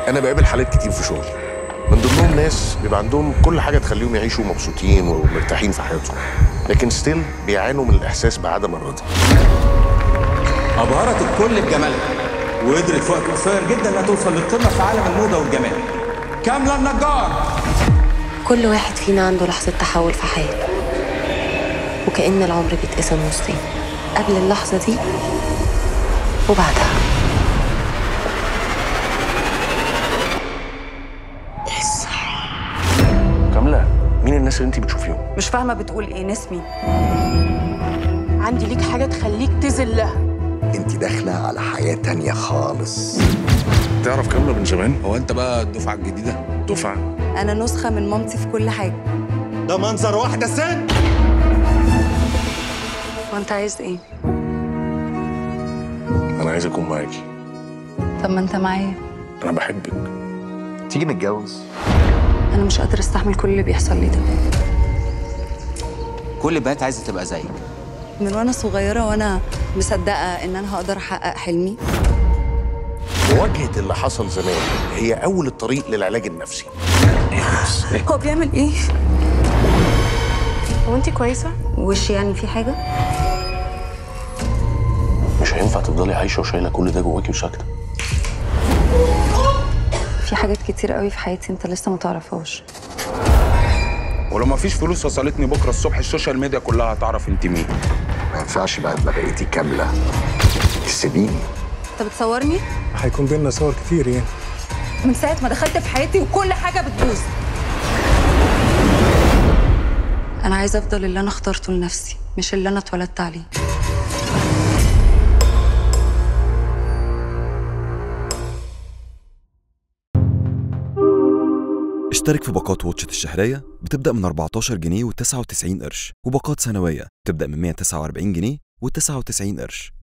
انا بقابل حالات كتير في شغلي من ضمنهم ناس بيبقى عندهم كل حاجه تخليهم يعيشوا مبسوطين ومرتاحين في حياتهم لكن ستيل بيعانوا من الاحساس بعدم الرضا أبهرت الكل بجمالها وقدرت في وقت قصير جدا انها توصل للقمه في عالم الموضه والجمال كامله النجار كل واحد فينا عنده لحظة تحول في حياته وكأن العمر بيتقسم نصين قبل اللحظة دي وبعدها كامله مين الناس اللي انت بتشوفيهم مش فاهمه بتقول ايه نسمي عندي ليك حاجة تخليك تذلها انت داخله على حياه تانية خالص تعرف كامله من زمان هو انت بقى الدفعه الجديده دفعه انا نسخه من مامتي في كل حاجه ده منظر واحده ست وانت عايز ايه انا عايز اكون معاكي طب ما انت معايا انا بحبك تيجي نتجوز انا مش قادره استحمل كل اللي بيحصل لي ده كل البنات عايزه تبقى زيك من وانا صغيره وانا مصدقه ان انا هقدر احقق حلمي مواجهه اللي حصل زمان هي اول الطريق للعلاج النفسي هو بيعمل ايه هو انت كويسة؟ وش يعني في حاجه مش هينفع تفضلي عايشه وشايله كل ده جواكي وساكته في حاجات كتير قوي في حياتي انت لسه ما تعرفهاش ولو ما فيش فلوس وصلتني بكره الصبح السوشيال ميديا كلها هتعرف انت مين ما ينفعش بعد ما بقيتي كامله تسيبيني انت بتصورني هيكون بينا صور كتير يعني من ساعه ما دخلت في حياتي وكل حاجه بتبوظ انا عايزه افضل اللي انا اخترته لنفسي مش اللي انا اتولدت عليه اشترك في باقات واتشت الشهرية بتبدأ من 14 جنيه و99 قرش وباقات سنوية بتبدأ من 149 جنيه و99 قرش